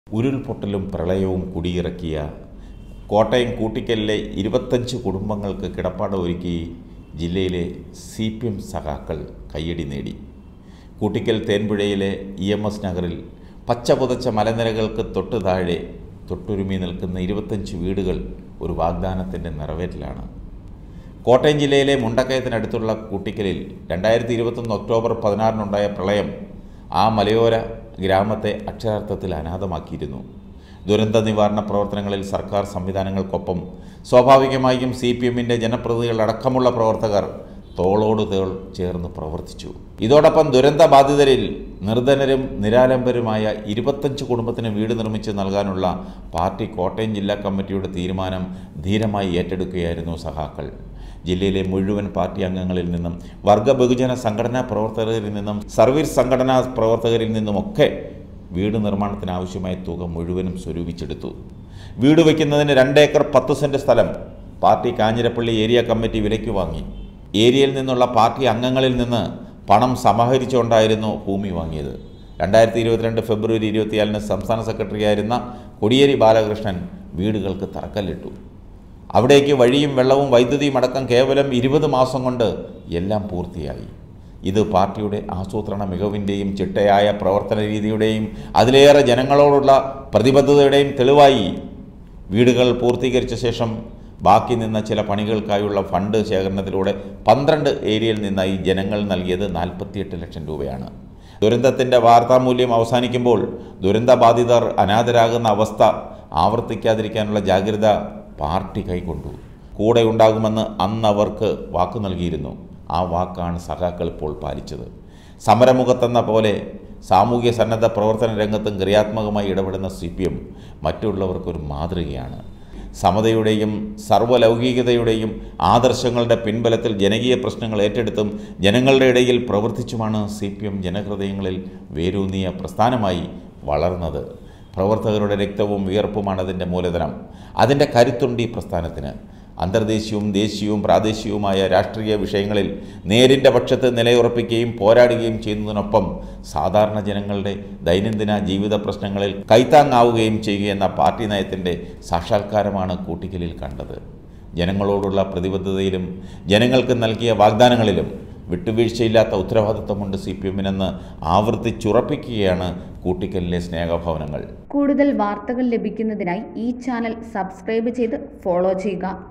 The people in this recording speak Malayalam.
ഉരുൾപൊട്ടലും പ്രളയവും കുടിയിറക്കിയ കോട്ടയം കൂട്ടിക്കലിലെ ഇരുപത്തഞ്ച് കുടുംബങ്ങൾക്ക് കിടപ്പാടം ഒരുക്കി ജില്ലയിലെ സി പി എം സഖാക്കൾ കയ്യടി നേടി കൂട്ടിക്കൽ തേൻപുഴയിലെ ഇ എം എസ് നഗറിൽ പച്ച പുതച്ച മലനിരകൾക്ക് തൊട്ടു താഴെ തൊട്ടുരുമി നിൽക്കുന്ന ഇരുപത്തഞ്ച് വീടുകൾ ഒരു വാഗ്ദാനത്തിൻ്റെ നിറവേറ്റലാണ് കോട്ടയം ജില്ലയിലെ മുണ്ടക്കയത്തിനടുത്തുള്ള കൂട്ടിക്കലിൽ രണ്ടായിരത്തി ഇരുപത്തൊന്ന് ഒക്ടോബർ പതിനാറിനുണ്ടായ പ്രളയം ആ മലയോര ഗ്രാമത്തെ അക്ഷരാർത്ഥത്തിൽ അനാഥമാക്കിയിരുന്നു ദുരന്ത നിവാരണ പ്രവർത്തനങ്ങളിൽ സർക്കാർ സംവിധാനങ്ങൾക്കൊപ്പം സ്വാഭാവികമായും സി പി എമ്മിൻ്റെ ജനപ്രതിനിധികളടക്കമുള്ള പ്രവർത്തകർ തോളോട് തോൾ ചേർന്ന് പ്രവർത്തിച്ചു ഇതോടൊപ്പം ദുരന്ത ബാധിതരിൽ നിർധനരും നിരാലംബരുമായ ഇരുപത്തഞ്ച് കുടുംബത്തിന് വീട് നിർമ്മിച്ച് നൽകാനുള്ള പാർട്ടി കോട്ടയം ജില്ലാ കമ്മിറ്റിയുടെ തീരുമാനം ധീരമായി ഏറ്റെടുക്കുകയായിരുന്നു സഹാക്കൾ ജില്ലയിലെ മുഴുവൻ പാർട്ടി അംഗങ്ങളിൽ നിന്നും വർഗ ബഹുജന സംഘടനാ പ്രവർത്തകരിൽ നിന്നും സർവീസ് സംഘടനാ പ്രവർത്തകരിൽ നിന്നുമൊക്കെ വീട് നിർമ്മാണത്തിന് ആവശ്യമായ തുക മുഴുവനും സ്വരൂപിച്ചെടുത്തു വീട് വയ്ക്കുന്നതിന് രണ്ടേക്കർ പത്ത് സെൻറ്റ് സ്ഥലം പാർട്ടി കാഞ്ഞിരപ്പള്ളി ഏരിയ കമ്മിറ്റി വിലയ്ക്ക് വാങ്ങി ഏരിയയിൽ നിന്നുള്ള പാർട്ടി അംഗങ്ങളിൽ നിന്ന് പണം സമാഹരിച്ചുകൊണ്ടായിരുന്നു ഭൂമി വാങ്ങിയത് രണ്ടായിരത്തി ഇരുപത്തിരണ്ട് ഫെബ്രുവരി ഇരുപത്തിയാലിന് സംസ്ഥാന സെക്രട്ടറിയായിരുന്ന കൊടിയേരി ബാലകൃഷ്ണൻ വീടുകൾക്ക് തറക്കല്ലിട്ടു അവിടേക്ക് വഴിയും വെള്ളവും വൈദ്യുതിയും അടക്കം കേവലം ഇരുപത് മാസം കൊണ്ട് എല്ലാം പൂർത്തിയായി ഇത് പാർട്ടിയുടെ ആസൂത്രണ മികവിൻ്റെയും ചിട്ടയായ പ്രവർത്തന രീതിയുടെയും അതിലേറെ ജനങ്ങളോടുള്ള പ്രതിബദ്ധതയുടെയും തെളിവായി വീടുകൾ പൂർത്തീകരിച്ച ശേഷം ബാക്കി നിന്ന ചില പണികൾക്കായുള്ള ഫണ്ട് ശേഖരണത്തിലൂടെ പന്ത്രണ്ട് ഏരിയയിൽ നിന്നായി ജനങ്ങൾ നൽകിയത് നാൽപ്പത്തിയെട്ട് ലക്ഷം രൂപയാണ് ദുരന്തത്തിൻ്റെ വാർത്താമൂല്യം അവസാനിക്കുമ്പോൾ ദുരന്തബാധിതർ അനാഥരാകുന്ന അവസ്ഥ ആവർത്തിക്കാതിരിക്കാനുള്ള ജാഗ്രത പാർട്ടി കൈക്കൊണ്ടു കൂടെ ഉണ്ടാകുമെന്ന് അന്ന് അവർക്ക് വാക്കു നൽകിയിരുന്നു ആ വാക്കാണ് സഖാക്കൾ ഇപ്പോൾ പാലിച്ചത് സമരമുഖത്തെന്ന പോലെ സാമൂഹ്യ സന്നദ്ധ പ്രവർത്തന രംഗത്തും ക്രിയാത്മകമായി ഇടപെടുന്ന സി പി എം മറ്റുള്ളവർക്കൊരു മാതൃകയാണ് സമതയുടെയും സർവ്വലൗകികതയുടെയും ആദർശങ്ങളുടെ പിൻബലത്തിൽ ജനകീയ പ്രശ്നങ്ങൾ ഏറ്റെടുത്തും ജനങ്ങളുടെ ഇടയിൽ പ്രവർത്തിച്ചുമാണ് സി പി എം ജനഹൃദയങ്ങളിൽ വേരൂന്നിയ പ്രസ്ഥാനമായി വളർന്നത് പ്രവർത്തകരുടെ രക്തവും വിയർപ്പുമാണ് അതിൻ്റെ മൂലധനം അതിൻ്റെ കരുത്തുണ്ട് ഈ പ്രസ്ഥാനത്തിന് അന്തർദേശീയവും ദേശീയവും പ്രാദേശികവുമായ രാഷ്ട്രീയ വിഷയങ്ങളിൽ നേരിൻ്റെ പക്ഷത്ത് നിലയുറപ്പിക്കുകയും പോരാടുകയും ചെയ്യുന്നതിനൊപ്പം സാധാരണ ജനങ്ങളുടെ ദൈനംദിന ജീവിത പ്രശ്നങ്ങളിൽ കൈത്താങ്ങാവുകയും ചെയ്യുകയെന്ന പാർട്ടി നയത്തിൻ്റെ സാക്ഷാത്കാരമാണ് കൂട്ടിക്കലിൽ കണ്ടത് ജനങ്ങളോടുള്ള പ്രതിബദ്ധതയിലും ജനങ്ങൾക്ക് നൽകിയ വാഗ്ദാനങ്ങളിലും വിട്ടുവീഴ്ചയില്ലാത്ത ഉത്തരവാദിത്വമുണ്ട് സി പി എമ്മിനെന്ന് ആവർത്തിച്ചുറപ്പിക്കുകയാണ് കൂട്ടിക്കലിലെ സ്നേഹഭവനങ്ങൾ കൂടുതൽ വാർത്തകൾ ലഭിക്കുന്നതിനായി ഈ ചാനൽ സബ്സ്ക്രൈബ് ചെയ്ത് ഫോളോ ചെയ്യുക